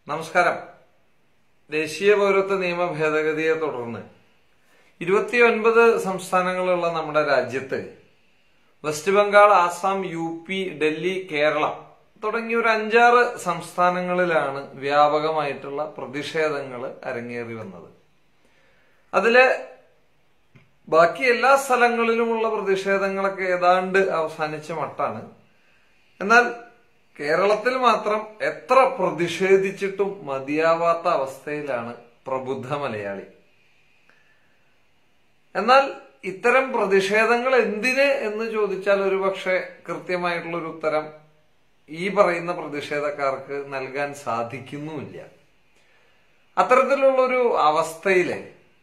നമസ്കാരം ദേശീയ പൗരത്വ നിയമ ഭേദഗതിയെ തുടർന്ന് ഇരുപത്തിയൊൻപത് സംസ്ഥാനങ്ങളുള്ള നമ്മുടെ രാജ്യത്ത് വെസ്റ്റ് ബംഗാൾ ആസാം യു പി ഡൽഹി കേരളം തുടങ്ങിയ ഒരു അഞ്ചാറ് സംസ്ഥാനങ്ങളിലാണ് വ്യാപകമായിട്ടുള്ള പ്രതിഷേധങ്ങൾ അരങ്ങേറി വന്നത് അതില് ബാക്കി എല്ലാ സ്ഥലങ്ങളിലുമുള്ള പ്രതിഷേധങ്ങളൊക്കെ ഏതാണ്ട് അവസാനിച്ച മട്ടാണ് എന്നാൽ കേരളത്തിൽ മാത്രം എത്ര പ്രതിഷേധിച്ചിട്ടും മതിയാവാത്ത അവസ്ഥയിലാണ് പ്രബുദ്ധ മലയാളി എന്നാൽ ഇത്തരം പ്രതിഷേധങ്ങൾ എന്തിന് എന്ന് ചോദിച്ചാൽ ഒരുപക്ഷെ കൃത്യമായിട്ടുള്ള ഒരു ഉത്തരം ഈ പറയുന്ന പ്രതിഷേധക്കാർക്ക് നൽകാൻ സാധിക്കുന്നുമില്ല അത്തരത്തിലുള്ളൊരു അവസ്ഥയില്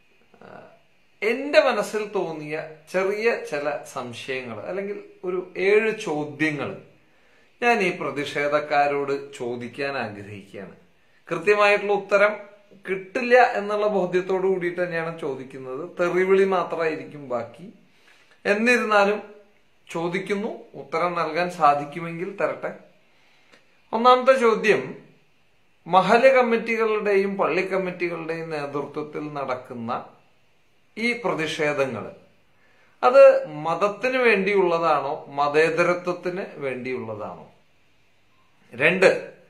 എന്റെ മനസ്സിൽ തോന്നിയ ചെറിയ ചില സംശയങ്ങൾ അല്ലെങ്കിൽ ഒരു ഏഴ് ചോദ്യങ്ങൾ ഞാൻ ഈ പ്രതിഷേധക്കാരോട് ചോദിക്കാൻ ആഗ്രഹിക്കുകയാണ് കൃത്യമായിട്ടുള്ള ഉത്തരം കിട്ടില്ല എന്നുള്ള ബോധ്യത്തോടു കൂടിയിട്ട് തന്നെയാണ് ചോദിക്കുന്നത് തെറിവിളി മാത്രമായിരിക്കും ബാക്കി എന്നിരുന്നാലും ചോദിക്കുന്നു ഉത്തരം നൽകാൻ സാധിക്കുമെങ്കിൽ തരട്ടെ ഒന്നാമത്തെ ചോദ്യം മഹല് കമ്മിറ്റികളുടെയും പള്ളി കമ്മിറ്റികളുടെയും നേതൃത്വത്തിൽ നടക്കുന്ന ഈ പ്രതിഷേധങ്ങൾ അത് മതത്തിന് വേണ്ടിയുള്ളതാണോ മതേതരത്വത്തിന് വേണ്ടിയുള്ളതാണോ രണ്ട്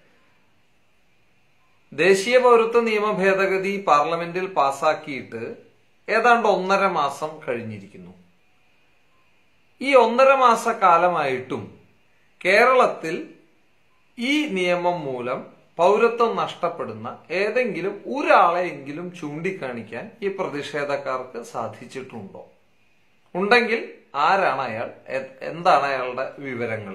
ദേശീയ പൗരത്വ നിയമ ഭേദഗതി പാർലമെന്റിൽ പാസാക്കിയിട്ട് ഏതാണ്ട് ഒന്നര മാസം കഴിഞ്ഞിരിക്കുന്നു ഈ ഒന്നര മാസ കാലമായിട്ടും കേരളത്തിൽ ഈ നിയമം മൂലം പൗരത്വം നഷ്ടപ്പെടുന്ന ഏതെങ്കിലും ഒരാളെയെങ്കിലും ചൂണ്ടിക്കാണിക്കാൻ ഈ പ്രതിഷേധക്കാർക്ക് സാധിച്ചിട്ടുണ്ടോ ഉണ്ടെങ്കിൽ ആരാണ് അയാൾ എന്താണ് അയാളുടെ വിവരങ്ങൾ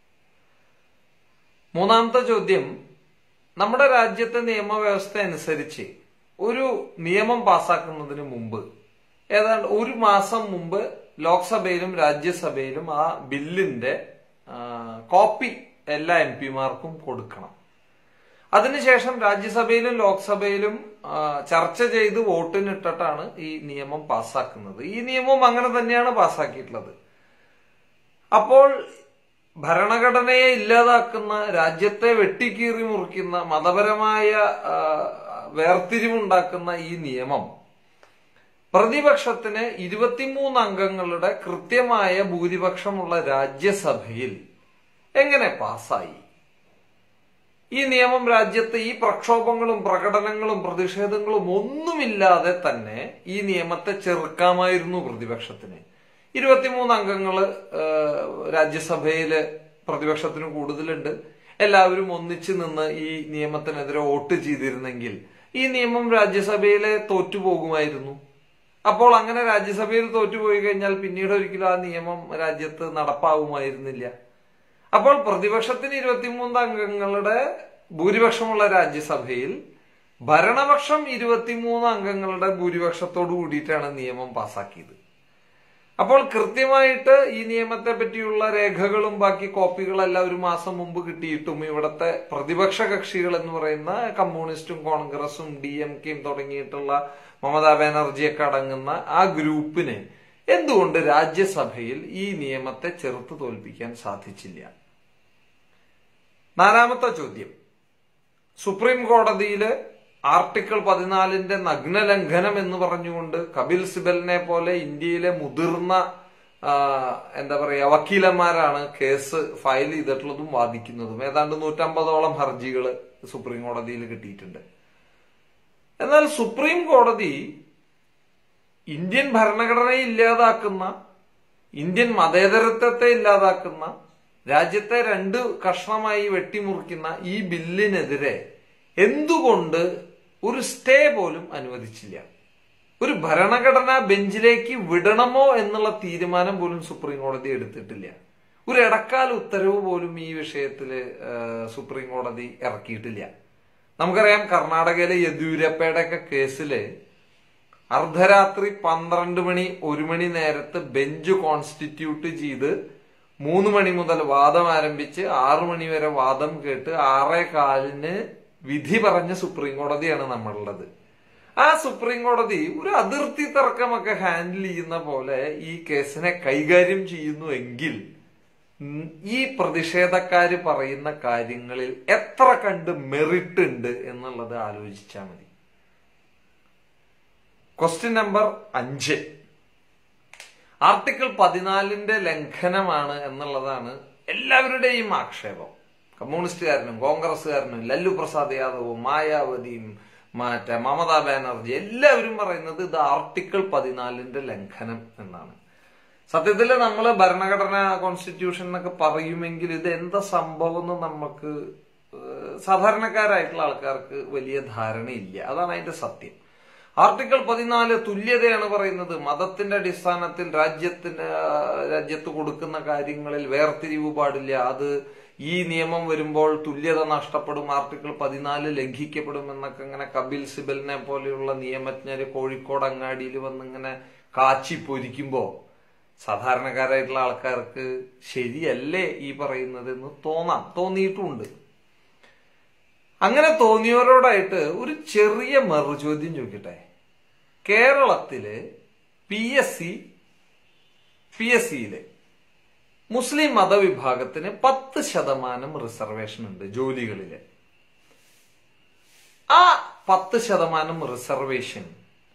മൂന്നാമത്തെ ചോദ്യം നമ്മുടെ രാജ്യത്തെ നിയമവ്യവസ്ഥ അനുസരിച്ച് ഒരു നിയമം പാസാക്കുന്നതിന് മുമ്പ് ഏതാണ്ട് ഒരു മാസം മുമ്പ് ലോക്സഭയിലും രാജ്യസഭയിലും ആ ബില്ലിന്റെ കോപ്പി എല്ലാ എം പിമാർക്കും കൊടുക്കണം അതിനുശേഷം രാജ്യസഭയിലും ലോക്സഭയിലും ചർച്ച ചെയ്ത് വോട്ടിനിട്ടിട്ടാണ് ഈ നിയമം പാസ്സാക്കുന്നത് ഈ നിയമം അങ്ങനെ തന്നെയാണ് പാസ്സാക്കിയിട്ടുള്ളത് അപ്പോൾ ഭരണഘടനയെ ഇല്ലാതാക്കുന്ന രാജ്യത്തെ വെട്ടിക്കീറി മുറിക്കുന്ന മതപരമായ വേർതിരിവുണ്ടാക്കുന്ന ഈ നിയമം പ്രതിപക്ഷത്തിന് ഇരുപത്തിമൂന്ന് അംഗങ്ങളുടെ കൃത്യമായ ഭൂരിപക്ഷമുള്ള രാജ്യസഭയിൽ എങ്ങനെ പാസ്സായി ഈ നിയമം രാജ്യത്ത് ഈ പ്രക്ഷോഭങ്ങളും പ്രകടനങ്ങളും പ്രതിഷേധങ്ങളും ഒന്നുമില്ലാതെ തന്നെ ഈ നിയമത്തെ ചെറുക്കാമായിരുന്നു പ്രതിപക്ഷത്തിന് ഇരുപത്തിമൂന്ന് അംഗങ്ങള് രാജ്യസഭയില് പ്രതിപക്ഷത്തിന് കൂടുതലുണ്ട് എല്ലാവരും ഒന്നിച്ചു നിന്ന് ഈ നിയമത്തിനെതിരെ വോട്ട് ചെയ്തിരുന്നെങ്കിൽ ഈ നിയമം രാജ്യസഭയിലെ തോറ്റുപോകുമായിരുന്നു അപ്പോൾ അങ്ങനെ രാജ്യസഭയിൽ തോറ്റുപോയി കഴിഞ്ഞാൽ പിന്നീട് ഒരിക്കലും ആ നിയമം രാജ്യത്ത് നടപ്പാവുമായിരുന്നില്ല അപ്പോൾ പ്രതിപക്ഷത്തിന് ഇരുപത്തിമൂന്ന് അംഗങ്ങളുടെ ഭൂരിപക്ഷമുള്ള രാജ്യസഭയിൽ ഭരണപക്ഷം ഇരുപത്തിമൂന്ന് അംഗങ്ങളുടെ ഭൂരിപക്ഷത്തോടു കൂടിയിട്ടാണ് നിയമം പാസാക്കിയത് അപ്പോൾ കൃത്യമായിട്ട് ഈ നിയമത്തെ പറ്റിയുള്ള രേഖകളും ബാക്കി കോപ്പികളെല്ലാം ഒരു മാസം മുമ്പ് കിട്ടിയിട്ടും ഇവിടത്തെ പ്രതിപക്ഷ കക്ഷികൾ എന്ന് പറയുന്ന കമ്മ്യൂണിസ്റ്റും കോൺഗ്രസും ഡി എം കെയും തുടങ്ങിയിട്ടുള്ള മമതാ ബാനർജിയൊക്കെ അടങ്ങുന്ന ആ ഗ്രൂപ്പിന് എന്തുകൊണ്ട് രാജ്യസഭയിൽ ഈ നിയമത്തെ ചെറുത്ത് തോൽപ്പിക്കാൻ സാധിച്ചില്ല നാലാമത്തെ ചോദ്യം സുപ്രീം കോടതിയില് ആർട്ടിക്കിൾ പതിനാലിന്റെ നഗ്നലംഘനം എന്ന് പറഞ്ഞുകൊണ്ട് കപിൽ സിബലിനെ പോലെ ഇന്ത്യയിലെ മുതിർന്ന എന്താ പറയാ വക്കീലന്മാരാണ് കേസ് ഫയൽ ചെയ്തിട്ടുള്ളതും വാദിക്കുന്നതും ഏതാണ്ട് നൂറ്റമ്പതോളം ഹർജികൾ സുപ്രീം കോടതിയിൽ കിട്ടിയിട്ടുണ്ട് എന്നാൽ സുപ്രീം കോടതി ഇന്ത്യൻ ഭരണഘടനയെ ഇല്ലാതാക്കുന്ന ഇന്ത്യൻ മതേതരത്വത്തെ ഇല്ലാതാക്കുന്ന രാജ്യത്തെ രണ്ട് കഷ്ണമായി വെട്ടിമുറിക്കുന്ന ഈ ബില്ലിനെതിരെ എന്തുകൊണ്ട് ഒരു സ്റ്റേ പോലും അനുവദിച്ചില്ല ഒരു ഭരണഘടനാ ബെഞ്ചിലേക്ക് വിടണമോ എന്നുള്ള തീരുമാനം പോലും സുപ്രീം കോടതി എടുത്തിട്ടില്ല ഒരു ഇടക്കാല ഉത്തരവ് പോലും ഈ വിഷയത്തില് സുപ്രീം കോടതി ഇറക്കിയിട്ടില്ല നമുക്കറിയാം കർണാടകയിലെ യെദ്യൂരപ്പയുടെ ഒക്കെ കേസില് അർദ്ധരാത്രി പന്ത്രണ്ട് മണി ഒരു മണി നേരത്ത് ബെഞ്ച് കോൺസ്റ്റിറ്റ്യൂട്ട് ചെയ്ത് മൂന്ന് മണി മുതൽ വാദം ആരംഭിച്ച് ആറു മണി വരെ വാദം കേട്ട് ആറേ കാലിന് വിധി പറഞ്ഞ സുപ്രീം കോടതിയാണ് നമ്മളുള്ളത് ആ സുപ്രീം കോടതി ഒരു അതിർത്തി തർക്കമൊക്കെ ഹാൻഡിൽ ചെയ്യുന്ന പോലെ ഈ കേസിനെ കൈകാര്യം ചെയ്യുന്നു എങ്കിൽ ഉം, ഈ പ്രതിഷേധക്കാര് പറയുന്ന കാര്യങ്ങളിൽ എത്ര കണ്ട് മെറിറ്റ് ഉണ്ട് എന്നുള്ളത് ആലോചിച്ചാൽ മതി ക്വസ്റ്റ്യൻ നമ്പർ അഞ്ച് ആർട്ടിക്കിൾ പതിനാലിന്റെ ലംഘനമാണ് എന്നുള്ളതാണ് എല്ലാവരുടെയും ആക്ഷേപം കമ്മ്യൂണിസ്റ്റുകാരനും കോൺഗ്രസ്സുകാരനും ലല്ലു പ്രസാദ് യാദവും മായാവതിയും മറ്റേ മമതാ ബാനർജി എല്ലാവരും പറയുന്നത് ഇത് ആർട്ടിക്കിൾ പതിനാലിന്റെ ലംഘനം എന്നാണ് സത്യത്തിൽ നമ്മൾ ഭരണഘടന കോൺസ്റ്റിറ്റ്യൂഷൻ എന്നൊക്കെ പറയുമെങ്കിൽ ഇത് എന്താ സംഭവം എന്ന് നമുക്ക് ഏഹ്, സാധാരണക്കാരായിട്ടുള്ള ആൾക്കാർക്ക് വലിയ ധാരണയില്ല അതാണ് അതിന്റെ സത്യം ആർട്ടിക്കിൾ പതിനാല് തുല്യതയാണ് പറയുന്നത് മതത്തിന്റെ അടിസ്ഥാനത്തിൽ രാജ്യത്തിന് ആ, രാജ്യത്ത് കൊടുക്കുന്ന കാര്യങ്ങളിൽ വേർതിരിവ് പാടില്ല അത് ഈ നിയമം വരുമ്പോൾ തുല്യത നഷ്ടപ്പെടും ആർട്ടിക്കിൾ പതിനാല് ലംഘിക്കപ്പെടും എന്നൊക്കെ ഇങ്ങനെ കപിൽ സിബലിനെ പോലെയുള്ള നിയമജ്ഞര് കോഴിക്കോട് അങ്ങാടിയിൽ വന്നിങ്ങനെ കാച്ചി പൊരിക്കുമ്പോ സാധാരണക്കാരായിട്ടുള്ള ആൾക്കാർക്ക് ശരിയല്ലേ ഈ പറയുന്നത് എന്ന് തോന്നാം തോന്നിയിട്ടുമുണ്ട് അങ്ങനെ തോന്നിയവരോടായിട്ട് ഒരു ചെറിയ മറുചോദ്യം ചോദിക്കട്ടെ കേരളത്തില് P S C P S സിയില് മുസ്ലിം മതവിഭാഗത്തിന് പത്ത് ശതമാനം റിസർവേഷൻ ഉണ്ട് ജോലികളില് ആ പത്ത് ശതമാനം റിസർവേഷൻ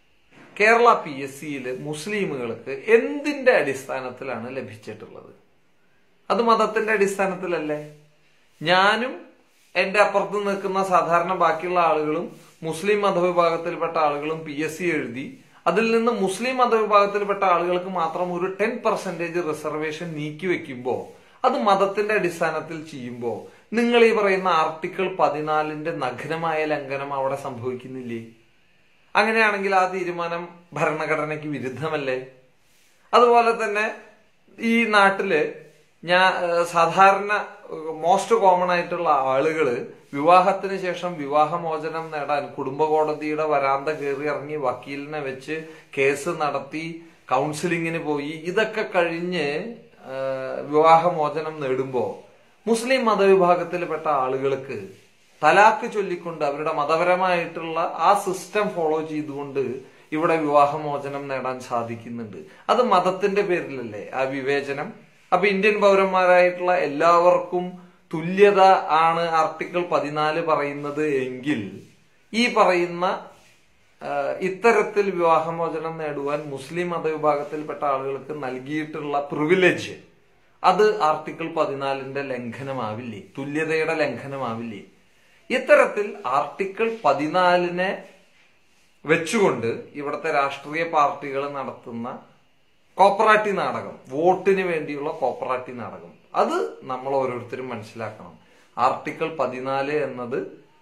കേരള പി എസ് സിയില് മുസ്ലിമുകൾക്ക് എന്തിന്റെ അടിസ്ഥാനത്തിലാണ് ലഭിച്ചിട്ടുള്ളത് അത് മതത്തിന്റെ അടിസ്ഥാനത്തിലല്ലേ ഞാനും എന്റെ അപ്പുറത്ത് നിൽക്കുന്ന സാധാരണ ബാക്കിയുള്ള ആളുകളും മുസ്ലിം മതവിഭാഗത്തിൽപ്പെട്ട ആളുകളും പി എസ് സി എഴുതി അതിൽ നിന്ന് മുസ്ലിം മതവിഭാഗത്തിൽപ്പെട്ട ആളുകൾക്ക് മാത്രം ഒരു ടെൻ പെർസെന്റേജ് റിസർവേഷൻ നീക്കി വെക്കുമ്പോൾ അത് മതത്തിന്റെ അടിസ്ഥാനത്തിൽ ചെയ്യുമ്പോൾ നിങ്ങൾ ഈ പറയുന്ന ആർട്ടിക്കിൾ പതിനാലിന്റെ നഗ്നമായ ലംഘനം അവിടെ സംഭവിക്കുന്നില്ലേ അങ്ങനെയാണെങ്കിൽ ആ തീരുമാനം ഭരണഘടനയ്ക്ക് വിരുദ്ധമല്ലേ അതുപോലെ തന്നെ ഈ നാട്ടില് ഞാൻ ഏഹ്, സാധാരണ മോസ്റ്റ് കോമൺ ആയിട്ടുള്ള ആളുകള് വിവാഹത്തിന് ശേഷം വിവാഹമോചനം നേടാൻ കുടുംബ കോടതിയുടെ വരാന്ത കയറി ഇറങ്ങി വക്കീലിനെ വെച്ച് കേസ് നടത്തി കൗൺസിലിങ്ങിന് പോയി ഇതൊക്കെ കഴിഞ്ഞ് ഏഹ്, വിവാഹമോചനം നേടുമ്പോ മുസ്ലിം മതവിഭാഗത്തിൽപ്പെട്ട ആളുകൾക്ക് തലാക്ക് ചൊല്ലിക്കൊണ്ട് അവരുടെ മതപരമായിട്ടുള്ള ആ സിസ്റ്റം ഫോളോ ചെയ്തുകൊണ്ട് ഇവിടെ വിവാഹമോചനം നേടാൻ സാധിക്കുന്നുണ്ട് അത് മതത്തിന്റെ പേരിലല്ലേ ആ വിവേചനം അപ്പൊ ഇന്ത്യൻ പൗരന്മാരായിട്ടുള്ള എല്ലാവർക്കും തുല്യത ആണ് ആർട്ടിക്കിൾ പതിനാല് പറയുന്നത് എങ്കിൽ ഈ പറയുന്ന ആ, ഇത്തരത്തിൽ വിവാഹമോചനം നേടുവാൻ മുസ്ലിം മതവിഭാഗത്തിൽപ്പെട്ട ആളുകൾക്ക് നൽകിയിട്ടുള്ള പ്രിവിലേജ് അത് ആർട്ടിക്കിൾ പതിനാലിന്റെ ലംഘനമാവില്ലേ തുല്യതയുടെ ലംഘനമാവില്ലേ ഇത്തരത്തിൽ ആർട്ടിക്കിൾ പതിനാലിനെ വെച്ചുകൊണ്ട് ഇവിടുത്തെ രാഷ്ട്രീയ പാർട്ടികൾ നടത്തുന്ന കോപ്പറാട്ടി നാടകം വോട്ടിന് വേണ്ടിയുള്ള കോപ്പറാട്ടി നാടകം അത് നമ്മൾ ഓരോരുത്തരും മനസ്സിലാക്കണം ആർട്ടിക്കിൾ പതിനാല് എന്നത്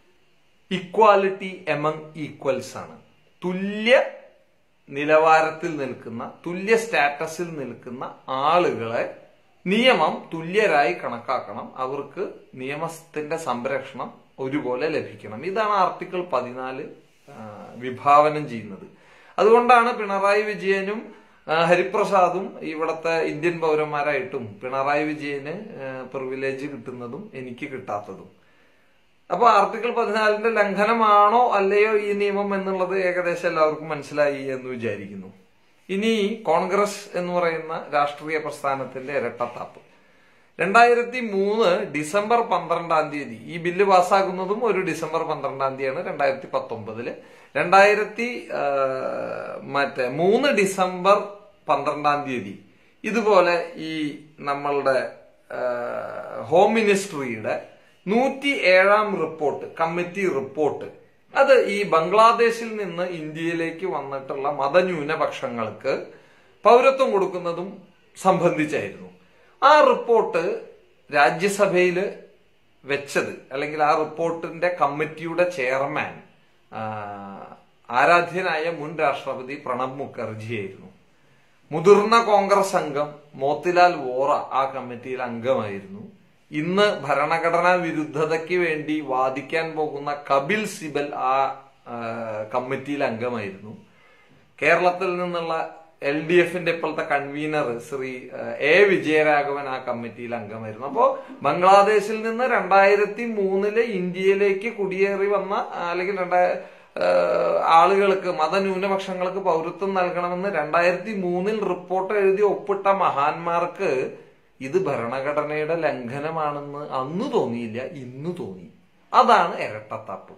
ഇക്വാലിറ്റി എമംഗ് ഈക്വൽസ് ആണ് തുല്യ നിലവാരത്തിൽ നിൽക്കുന്ന തുല്യ സ്റ്റാറ്റസിൽ നിൽക്കുന്ന ആളുകളെ നിയമം തുല്യരായി കണക്കാക്കണം അവർക്ക് നിയമത്തിന്റെ സംരക്ഷണം ഒരുപോലെ ലഭിക്കണം ഇതാണ് ആർട്ടിക്കിൾ പതിനാല് ആ, വിഭാവനം ചെയ്യുന്നത് അതുകൊണ്ടാണ് പിണറായി വിജയനും ആ, ഹരിപ്രസാദും ഇവിടുത്തെ ഇന്ത്യൻ പൗരന്മാരായിട്ടും പിണറായി വിജയന് പ്രിവിലേജ് കിട്ടുന്നതും എനിക്ക് കിട്ടാത്തതും അപ്പൊ ആർട്ടിക്കിൾ പതിനാലിന്റെ ലംഘനമാണോ അല്ലയോ ഈ നിയമം എന്നുള്ളത് ഏകദേശം എല്ലാവർക്കും മനസ്സിലായി എന്ന് വിചാരിക്കുന്നു ഇനി കോൺഗ്രസ് എന്ന് പറയുന്ന രാഷ്ട്രീയ പ്രസ്ഥാനത്തിന്റെ ഇരട്ടത്താപ്പ് രണ്ടായിരത്തി മൂന്ന് ഡിസംബർ പന്ത്രണ്ടാം തീയതി ഈ ബില്ല് പാസ്സാകുന്നതും ഒരു ഡിസംബർ പന്ത്രണ്ടാം തീയതിയാണ് രണ്ടായിരത്തി പത്തൊമ്പതില് രണ്ടായിരത്തി ആ, മറ്റേ മൂന്ന് ഡിസംബർ പന്ത്രണ്ടാം തീയതി ഇതുപോലെ ഈ നമ്മളുടെ ആ, ഹോം മിനിസ്ട്രിയുടെ നൂറ്റി ഏഴാം റിപ്പോർട്ട് കമ്മിറ്റി റിപ്പോർട്ട് അത് ഈ ബംഗ്ലാദേശിൽ നിന്ന് ഇന്ത്യയിലേക്ക് വന്നിട്ടുള്ള മതന്യൂനപക്ഷങ്ങൾക്ക് പൗരത്വം കൊടുക്കുന്നതും സംബന്ധിച്ചായിരുന്നു ആ റിപ്പോർട്ട് രാജ്യസഭയിൽ വെച്ചത് അല്ലെങ്കിൽ ആ റിപ്പോർട്ടിന്റെ കമ്മിറ്റിയുടെ ചെയർമാൻ ആ, ആരാധ്യനായ മുൻ രാഷ്ട്രപതി പ്രണബ് മുഖർജിയായിരുന്നു മുതിർന്ന കോൺഗ്രസ് അംഗം മോത്തിലാൽ വോറ ആ കമ്മിറ്റിയിൽ അംഗമായിരുന്നു ഇന്ന് ഭരണഘടനാ വിരുദ്ധതയ്ക്ക് വേണ്ടി വാദിക്കാൻ പോകുന്ന കപിൽ സിബൽ ആ ആ, കമ്മിറ്റിയിൽ അംഗമായിരുന്നു കേരളത്തിൽ നിന്നുള്ള എൽ ഡി എഫിന്റെ ഇപ്പോഴത്തെ കൺവീനർ ശ്രീ ആ, എ വിജയരാഘവൻ ആ കമ്മിറ്റിയിൽ അംഗമായിരുന്നു അപ്പോ ബംഗ്ലാദേശിൽ നിന്ന് രണ്ടായിരത്തി മൂന്നില് ഇന്ത്യയിലേക്ക് കുടിയേറി വന്ന ആ, അല്ലെങ്കിൽ രണ്ടായ ആ, ആളുകൾക്ക് മതന്യൂനപക്ഷങ്ങൾക്ക് പൗരത്വം നൽകണമെന്ന് രണ്ടായിരത്തി മൂന്നിൽ റിപ്പോർട്ട് എഴുതി ഒപ്പിട്ട മഹാന്മാർക്ക് ഇത് ഭരണഘടനയുടെ ലംഘനമാണെന്ന് അന്ന് തോന്നിയില്ല ഇന്ന് തോന്നി അതാണ് ഇരട്ടത്താപ്പ്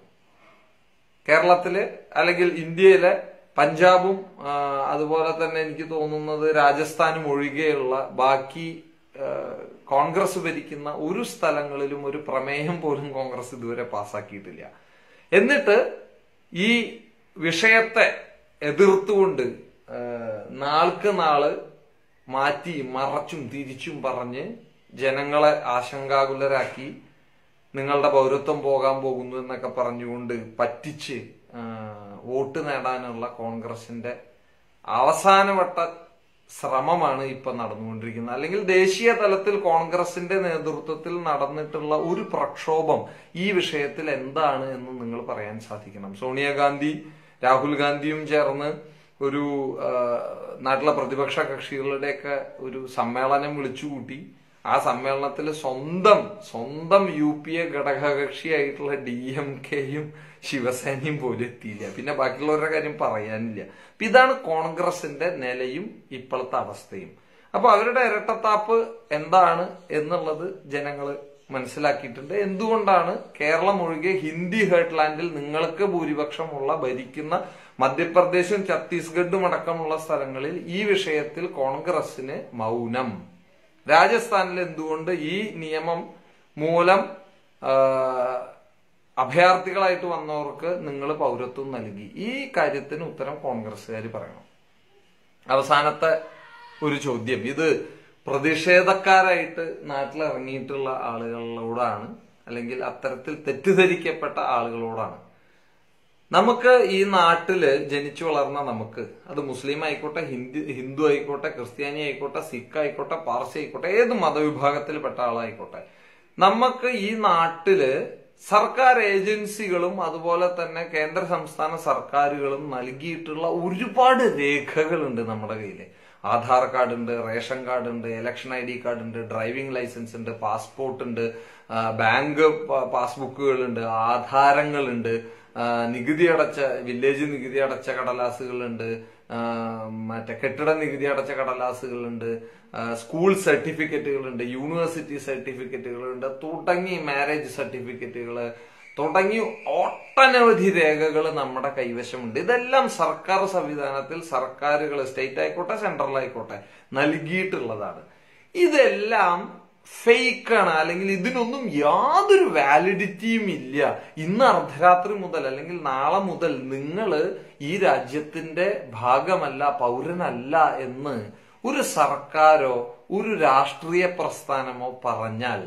കേരളത്തില് അല്ലെങ്കിൽ ഇന്ത്യയിലെ പഞ്ചാബും ആ, അതുപോലെ തന്നെ എനിക്ക് തോന്നുന്നത് രാജസ്ഥാനും ഒഴികെയുള്ള ബാക്കി ആ, കോൺഗ്രസ് ഭരിക്കുന്ന ഒരു സ്ഥലങ്ങളിലും ഒരു പ്രമേയം പോലും കോൺഗ്രസ് ഇതുവരെ പാസ്സാക്കിയിട്ടില്ല എന്നിട്ട് ഈ വിഷയത്തെ എതിർത്തുകൊണ്ട് ആ, നാൾക്ക് നാള് മാറ്റി മറച്ചും തിരിച്ചും പറഞ്ഞ് ജനങ്ങളെ ആശങ്കാകുലരാക്കി നിങ്ങളുടെ പൗരത്വം പോകാൻ പോകുന്നു എന്നൊക്കെ പറഞ്ഞുകൊണ്ട് പറ്റിച്ച് ആ, വോട്ട് നേടാനുള്ള കോൺഗ്രസിന്റെ അവസാനവട്ട ശ്രമമാണ് ഇപ്പൊ നടന്നുകൊണ്ടിരിക്കുന്നത് അല്ലെങ്കിൽ ദേശീയ തലത്തിൽ കോൺഗ്രസിന്റെ നേതൃത്വത്തിൽ നടന്നിട്ടുള്ള ഒരു പ്രക്ഷോഭം ഈ വിഷയത്തിൽ എന്താണ് എന്ന് നിങ്ങൾ പറയാൻ സാധിക്കണം സോണിയാഗാന്ധി രാഹുൽ ഗാന്ധിയും ചേർന്ന് ഒരു ആ, നാട്ടിലെ പ്രതിപക്ഷ കക്ഷികളുടെയൊക്കെ ഒരു സമ്മേളനം വിളിച്ചുകൂട്ടി ആ സമ്മേളനത്തിൽ സ്വന്തം സ്വന്തം യു പി എ ഘടകകക്ഷിയായിട്ടുള്ള ഡി എം കെയും ശിവസേനയും പോലും എത്തിയില്ല പിന്നെ ബാക്കിയുള്ളവരുടെ കാര്യം പറയാനില്ല അപ്പൊ ഇതാണ് കോൺഗ്രസിന്റെ നിലയും ഇപ്പോഴത്തെ അവസ്ഥയും അപ്പൊ അവരുടെ ഇരട്ടത്താപ്പ് എന്താണ് എന്നുള്ളത് ജനങ്ങൾ മനസ്സിലാക്കിയിട്ടുണ്ട് എന്തുകൊണ്ടാണ് കേരളം ഒഴികെ ഹിന്ദി ഹേർട്ട്ലാൻഡിൽ നിങ്ങൾക്ക് ഭൂരിപക്ഷമുള്ള ഭരിക്കുന്ന മധ്യപ്രദേശും ഛത്തീസ്ഗഡും അടക്കമുള്ള സ്ഥലങ്ങളിൽ ഈ വിഷയത്തിൽ കോൺഗ്രസിന് മൗനം രാജസ്ഥാനിൽ എന്തുകൊണ്ട് ഈ നിയമം മൂലം ആ, അഭയാർത്ഥികളായിട്ട് വന്നവർക്ക് നിങ്ങൾ പൗരത്വം നൽകി ഈ കാര്യത്തിന് ഉത്തരം കോൺഗ്രസ്സുകാർ പറയണം അവസാനത്തെ ഒരു ചോദ്യം ഇത് പ്രതിഷേധക്കാരായിട്ട് നാട്ടിലിറങ്ങിയിട്ടുള്ള ആളുകളോടാണ് അല്ലെങ്കിൽ അത്തരത്തിൽ തെറ്റിദ്ധരിക്കപ്പെട്ട ആളുകളോടാണ് നമുക്ക് ഈ നാട്ടില് ജനിച്ചു വളർന്ന നമുക്ക് അത് മുസ്ലിം ആയിക്കോട്ടെ ഹിന്ദു ഹിന്ദു ആയിക്കോട്ടെ ക്രിസ്ത്യാനി ആയിക്കോട്ടെ സിഖ് ആയിക്കോട്ടെ പാർസി ആയിക്കോട്ടെ ഏത് മതവിഭാഗത്തിൽപ്പെട്ട ആളായിക്കോട്ടെ നമുക്ക് ഈ നാട്ടില് സർക്കാർ ഏജൻസികളും അതുപോലെ തന്നെ കേന്ദ്ര സംസ്ഥാന സർക്കാരുകളും നൽകിയിട്ടുള്ള ഒരുപാട് രേഖകളുണ്ട് നമ്മുടെ കയ്യിൽ ആധാർ കാർഡ് ഉണ്ട് റേഷൻ കാർഡ് ഉണ്ട് ഇലക്ഷൻ ഐ ഡി കാർഡ് ഉണ്ട് ഡ്രൈവിംഗ് ലൈസൻസ് ഉണ്ട് പാസ്പോർട്ട് ഉണ്ട് ആ, ബാങ്ക് പ- പാസ്ബുക്കുകളുണ്ട് ആധാരങ്ങളുണ്ട് ആ, നികുതി അടച്ച വില്ലേജ് നികുതി അടച്ച കടലാസുകളുണ്ട് ആ, മറ്റേ കെട്ടിട നികുതി അടച്ച കടലാസുകളുണ്ട് ആ, സ്കൂൾ സർട്ടിഫിക്കറ്റുകളുണ്ട് യൂണിവേഴ്സിറ്റി സർട്ടിഫിക്കറ്റുകളുണ്ട് തുടങ്ങി മാരേജ് സർട്ടിഫിക്കറ്റുകള് തുടങ്ങി ഒട്ടനവധി രേഖകൾ നമ്മുടെ കൈവശമുണ്ട് ഇതെല്ലാം സർക്കാർ സംവിധാനത്തിൽ സർക്കാരുകൾ സ്റ്റേറ്റ് ആയിക്കോട്ടെ സെൻട്രൽ ആയിക്കോട്ടെ നൽകിയിട്ടുള്ളതാണ് ഇതെല്ലാം ഫേക്കാണ് അല്ലെങ്കിൽ ഇതിനൊന്നും യാതൊരു വാലിഡിറ്റിയും ഇല്ല ഇന്ന് അർദ്ധരാത്രി മുതൽ അല്ലെങ്കിൽ നാളെ മുതൽ നിങ്ങൾ ഈ രാജ്യത്തിന്റെ ഭാഗമല്ല പൗരനല്ല എന്ന് ഒരു സർക്കാരോ ഒരു രാഷ്ട്രീയ പ്രസ്ഥാനമോ പറഞ്ഞാൽ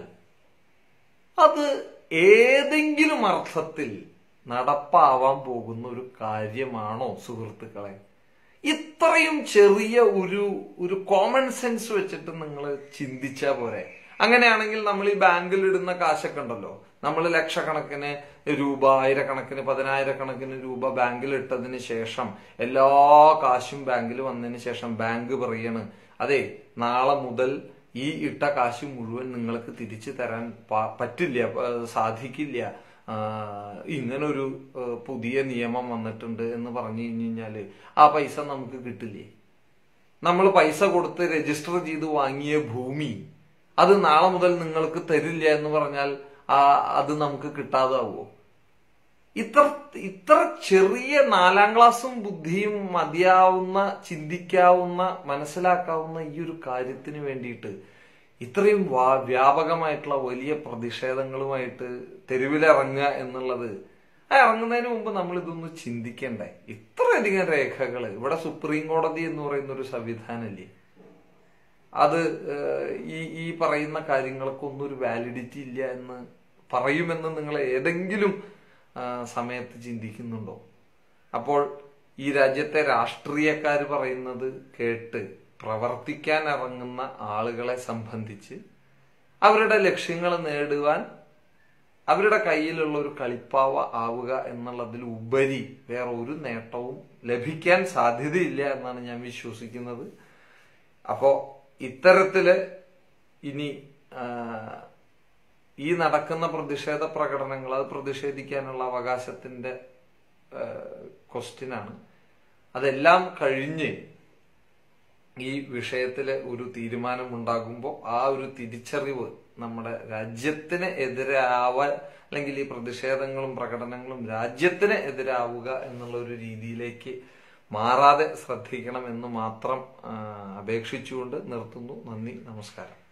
അത് ഏതെങ്കിലും അർത്ഥത്തിൽ നടപ്പാവാൻ പോകുന്ന ഒരു കാര്യമാണോ സുഹൃത്തുക്കളെ ഇത്രയും ചെറിയ ഒരു ഒരു കോമൺ സെൻസ് വെച്ചിട്ട് നിങ്ങൾ ചിന്തിച്ചാ പോരെ അങ്ങനെയാണെങ്കിൽ നമ്മൾ ഈ ബാങ്കിൽ ഇടുന്ന കാശൊക്കെ ഉണ്ടല്ലോ നമ്മൾ ലക്ഷക്കണക്കിന് രൂപ ആയിരക്കണക്കിന് പതിനായിരക്കണക്കിന് രൂപ ബാങ്കിൽ ഇട്ടതിന് ശേഷം എല്ലാ കാശും ബാങ്കിൽ വന്നതിന് ശേഷം ബാങ്ക് പറയാണ് അതെ നാളെ മുതൽ ഈ ഇട്ട കാശ് മുഴുവൻ നിങ്ങൾക്ക് തിരിച്ചു തരാൻ പ- പറ്റില്ല പ- സാധിക്കില്ല ആ, ഇങ്ങനൊരു ആ, പുതിയ നിയമം വന്നിട്ടുണ്ട് എന്ന് പറഞ്ഞു കഴിഞ്ഞു കഴിഞ്ഞാല് ആ പൈസ നമുക്ക് കിട്ടില്ലേ നമ്മൾ പൈസ കൊടുത്ത് രജിസ്റ്റർ ചെയ്ത് വാങ്ങിയ ഭൂമി അത് നാളെ മുതൽ നിങ്ങൾക്ക് തരില്ല എന്ന് പറഞ്ഞാൽ ആ അത് നമുക്ക് കിട്ടാതാവോ ഇത്ര ഇത്ര ചെറിയ നാലാം ക്ലാസ്സും ബുദ്ധിയും മതിയാവുന്ന ചിന്തിക്കാവുന്ന മനസ്സിലാക്കാവുന്ന ഈ ഒരു കാര്യത്തിന് വേണ്ടിയിട്ട് ഇത്രയും വാ- വ്യാപകമായിട്ടുള്ള വലിയ പ്രതിഷേധങ്ങളുമായിട്ട് തെരുവിലിറങ്ങുക എന്നുള്ളത് ആ ഇറങ്ങുന്നതിന് മുമ്പ് നമ്മൾ ഇതൊന്ന് ചിന്തിക്കണ്ടേ ഇത്രയധികം രേഖകൾ ഇവിടെ സുപ്രീം കോടതി എന്ന് പറയുന്ന ഒരു സംവിധാനമില്ലേ അത് ഏഹ്, ഈ ഈ പറയുന്ന കാര്യങ്ങൾക്കൊന്നും ഒരു വാലിഡിറ്റി ഇല്ല എന്ന് പറയുമെന്ന് നിങ്ങൾ ഏതെങ്കിലും ആ, സമയത്ത് ചിന്തിക്കുന്നുണ്ടോ അപ്പോൾ ഈ രാജ്യത്തെ രാഷ്ട്രീയക്കാർ പറയുന്നത് കേട്ട് പ്രവർത്തിക്കാൻ ഇറങ്ങുന്ന ആളുകളെ സംബന്ധിച്ച് അവരുടെ ലക്ഷ്യങ്ങൾ നേടുവാൻ അവരുടെ കയ്യിലുള്ള ഒരു കളിപ്പാവ ആവുക എന്നുള്ളതിൽ ഉപരി വേറെ ഒരു നേട്ടവും ലഭിക്കാൻ സാധ്യതയില്ല എന്നാണ് ഞാൻ വിശ്വസിക്കുന്നത് അപ്പോ ഇത്തരത്തില് ഇനി ആ, ഈ നടക്കുന്ന പ്രതിഷേധ പ്രകടനങ്ങൾ അത് പ്രതിഷേധിക്കാനുള്ള അവകാശത്തിന്റെ ക്വസ്റ്റ്യനാണ് അതെല്ലാം കഴിഞ്ഞ് ഈ വിഷയത്തില് ഒരു തീരുമാനം ഉണ്ടാകുമ്പോൾ ആ ഒരു തിരിച്ചറിവ് നമ്മുടെ രാജ്യത്തിന് എതിരാവ അല്ലെങ്കിൽ ഈ പ്രതിഷേധങ്ങളും പ്രകടനങ്ങളും രാജ്യത്തിന് എതിരാവുക എന്നുള്ള ഒരു രീതിയിലേക്ക് മാറാതെ ശ്രദ്ധിക്കണം എന്ന് മാത്രം ആ, അപേക്ഷിച്ചുകൊണ്ട് നിർത്തുന്നു നന്ദി നമസ്കാരം